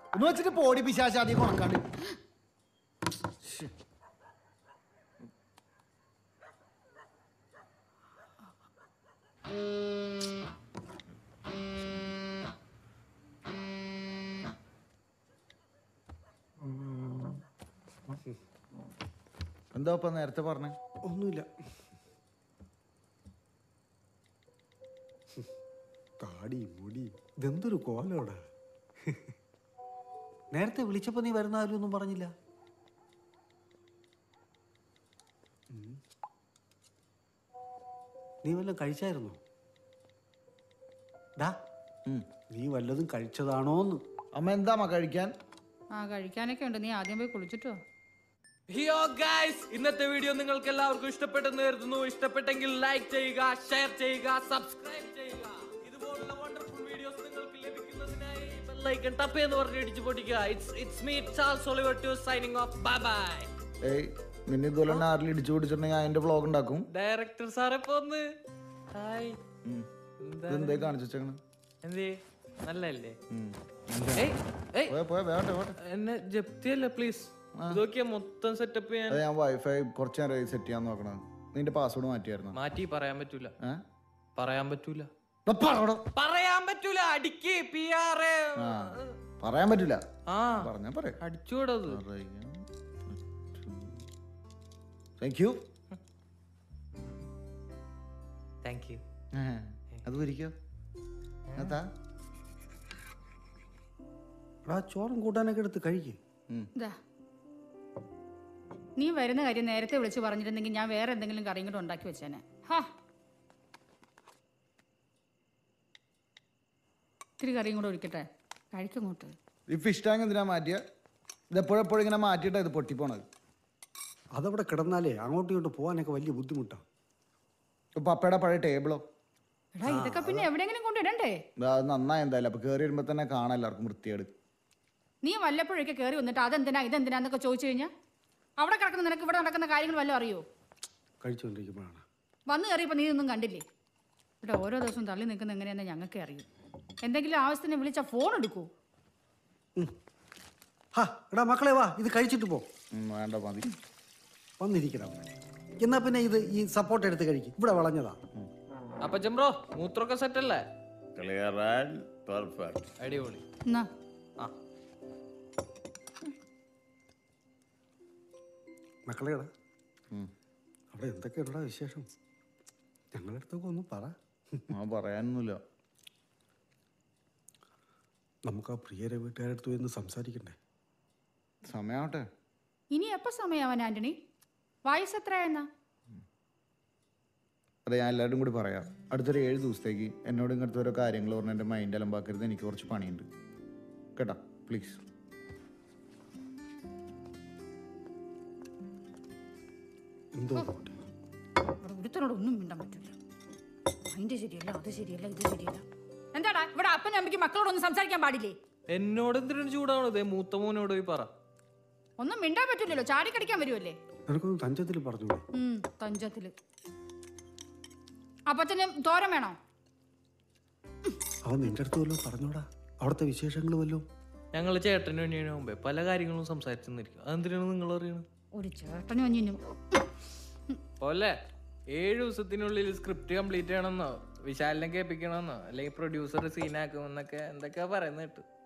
ഒന്ന് വെച്ചിട്ട് പോടി പിശാശാദി കൊണക്കാണ്ട് എന്താ ഇപ്പൊ നേരത്തെ പറഞ്ഞേ ഒന്നുമില്ല താടി മുടി ഇതെന്തൊരു കോലോടാ നേരത്തെ വിളിച്ചപ്പോ നീ വരുന്ന ആരും ഒന്നും പറഞ്ഞില്ല ഉം. നീ വല്ലതും കഴിച്ചായിരുന്നോ ഡാ ഉം. നീ വല്ലതും കഴിച്ചതാണോന്ന് അമ്മ എന്താ കഴിക്കാൻ ആ കഴിക്കാനൊക്കെ ഉണ്ട് നീ ആദ്യം പോയി കുളിച്ചിട്ടോ ഹിയോ ഗൈസ് ഇന്നത്തെ വീഡിയോ നിങ്ങൾക്ക് എല്ലാവർക്കും ഇഷ്ടപ്പെട്ടെന്ന് കരുതുന്നു ഇഷ്ടപ്പെട്ടെങ്കിൽ ലൈക്ക് ചെയ്യുക ഷെയർ ചെയ്യുക സബ്സ്ക്രൈബ് ചെയ്യുക ഇതുപോലുള്ള വണ്ടർഫുൾ വീഡിയോസ് നിങ്ങൾക്ക് ലഭിക്കുന്നതിനായി ബെല്ലൈക്കൺ ടപ്പ് എന്ന് പറഞ്ഞ് ഇടിച്ചു പൊട്ടിക്കുക it's it's me Charles Oliver to signing off bye bye ഏയ് നിന്നെ ഇതുപോലെ തന്നെ ആരിൽ ഇടിച്ചു പിടിച്ചിട്ടുണ്ടെങ്കിൽ ഞാൻ അതിന്റെ വ്ളോഗ് ഉണ്ടാക്കും ഡയറക്ടർ സാറെ പോന്ന് ഹായ് ഉം. ഇതെന്തേ കാണിച്ചു വെച്ചേക്കണ് എന്തേ നല്ലല്ലേ ഉം. ഏയ് ഏയ് പോയ പോയ വേട്ടെ വേട്ടെ എന്നെ ജപ്തിയല്ല പ്ലീസ് ഇതൊക്കെയാ മൊത്തം സെറ്റപ്പ് ചെയ്യാൻ അത് ഞാൻ വൈഫൈ കുറച്ച് നേരം സെറ്റ് ചെയ്യാൻ നോക്കണം നിന്റെ പാസ്വേഡ് മാറ്റിയായിരുന്നു മാറ്റി പറയാൻ പറ്റൂല ഏ പറയാൻ പറ്റൂല ദാ പറയടാ. പറയാൻ പറ്റൂല അടിക്ക് പി ആർ ആ പറയാൻ പറ്റില്ല ആ പറഞ്ഞാ പറയാം അടിച്ചുകൂടത് താങ്ക് യു താങ്ക് യു അത് വരിക്കോ അതാ എടാ ചോറും കൂട്ടാനൊക്കെ എടുത്ത് കഴിക്കേ ഇതാ നീ വരുന്ന കാര്യം നേരത്തെ വിളിച്ച് പറഞ്ഞിരുന്നെങ്കിൽ ഞാൻ വേറെ എന്തെങ്കിലും കറിയും കൂടെ ഉണ്ടാക്കി വെച്ചേനെ ഹാ ഇത്തിരി കറിയും കൂടെ ഒഴിക്കട്ടെ കഴിക്കങ്ങോട്ട് ഈ ഫിഷ് ടാങ്ക് എന്തിനാ മാറ്റിയ ഇത് എപ്പോഴെപ്പോഴും ഇങ്ങനെ മാറ്റിയിട്ടാ ഇത് പൊട്ടിപ്പോണത് അതവിടെ കിടന്നാലേ അങ്ങോട്ടും ഇങ്ങോട്ട് പോകാനൊക്കെ വലിയ ബുദ്ധിമുട്ടാണ് ഇപ്പൊ പപ്പയുടെ പഴയ ടേബിളോ എടാ ഇതൊക്കെ പിന്നെ എവിടെയെങ്കിലും കൊണ്ടിടണ്ടേ അത് നന്നായി എന്തായാലും അപ്പൊ കയറി വരുമ്പോ തന്നെ കാണാം എല്ലാവർക്കും വൃത്തിയേട് നീ വല്ലപ്പോഴൊക്കെ കയറി വന്നിട്ട് അതെന്തിനാ ഇതെന്തിനാന്നൊക്കെ ചോദിച്ചു കഴിഞ്ഞാൽ അവിടെ കിടക്കുന്ന നിനക്ക് ഇവിടെ നടക്കുന്ന കാര്യങ്ങൾ വല്ലതും അറിയോ കഴിച്ചുകൊണ്ടിരിക്കുമ്പോഴാണ് വന്നു കയറിയപ്പോൾ നീ ഒന്നും കണ്ടില്ലേ ഇവിടെ ഓരോ ദിവസവും തള്ളി നിൽക്കുന്ന എങ്ങനെയാണെന്ന് ഞങ്ങൾക്ക് അറിയൂ എന്തെങ്കിലും ആവശ്യത്തിന് വിളിച്ചാൽ ഫോൺ എടുക്കൂ ഹാ എടാ മക്കളെ വാ ഇത് കഴിച്ചിട്ട് പോ ഉം, വേണ്ട മതി വന്നിരിക്കണം എന്നാ പിന്നെ ഇത് ഈ സപ്പോർട്ട് എടുത്ത് കഴിക്കും ഇവിടെ വളഞ്ഞതാ അപ്പൊ ചെമ്പ്രോ മൂത്രമൊക്കെ സെറ്റ് അല്ലേ Clear and perfect. അടിപൊളി എന്നാ ആ മക്കളെടാ അവിടെ എന്തൊക്കെയുണ്ടടാ വിശേഷം ഞങ്ങളുടെ അടുത്തൊക്കെ ഒന്ന് പറ ആ പറയാനൊന്നുമില്ല നമുക്ക് ആ പ്രിയരെ വീട്ടുകാരടുത്ത് പോയി ഒന്ന് സംസാരിക്കണ്ടേ സമയാവട്ടെ ഇനി എപ്പോൾ സമയമാവാൻ ആന്റണി വയസ്സ് എത്രയായെന്നാ അതെ ഞാൻ എല്ലാവരും കൂടി പറയാം അടുത്തൊരു ഏഴ് ദിവസത്തേക്ക് എന്നോട് ഇങ്ങനത്തെ ഓരോ കാര്യങ്ങൾ പറഞ്ഞ് എൻ്റെ മൈൻഡ് അലമ്പാക്കരുത് എനിക്ക് കുറച്ച് പണിയുണ്ട് കേട്ടാ പ്ലീസ് എന്തോ പോട്ടെ. ഇവിടെ ഒരുത്തനോട് ഒന്നും മിണ്ടാൻ പറ്റില്ല അതിന്റെ ശരിയല്ല അത് ശരിയല്ല ഇത് ശരിയല്ല എന്താടാ ഇവിടെ അപ്പനും അമ്മയ്ക്ക് മക്കളോടൊന്നും സംസാരിക്കാൻ പാടില്ലേ എന്നോട് എന്തിനാണ് ചൂടാവണത് മൂത്ത മോനോട് പോയി പറ ഒന്നും മിണ്ടാൻ പറ്റില്ലല്ലോ ചാടിക്കടിക്കാൻ വരുമല്ലേ നിനക്കൊന്ന് തഞ്ചത്തിൽ പറഞ്ഞൂടെ ഉം, തഞ്ചത്തില് അപ്പത്തിന് തോരൻ വേണോ അവൻ നിന്റെ അടുത്ത് വല്ലതും പറഞ്ഞോടാ അവിടുത്തെ വിശേഷങ്ങൾ വല്ലോ ഞങ്ങൾ ചേട്ടനും അനിയനും മുമ്പേ പല കാര്യങ്ങളും സംസാരിച്ചെന്നിരിക്കും അതെന്തിനാണ് നിങ്ങൾ അറിയണത് ഒരു ചേട്ടനും അഞ്ഞിനും പോലെ ഏഴ് ദിവസത്തിനുള്ളിൽ സ്ക്രിപ്റ്റ് കംപ്ലീറ്റ് ചെയ്യണമെന്നോ വിശാലിനെ കേൾപ്പിക്കണമെന്നോ അല്ലെങ്കിൽ പ്രൊഡ്യൂസർ സീനാക്കുമെന്നൊക്കെ എന്തൊക്കെയാ പറയുന്നത് കേട്ടു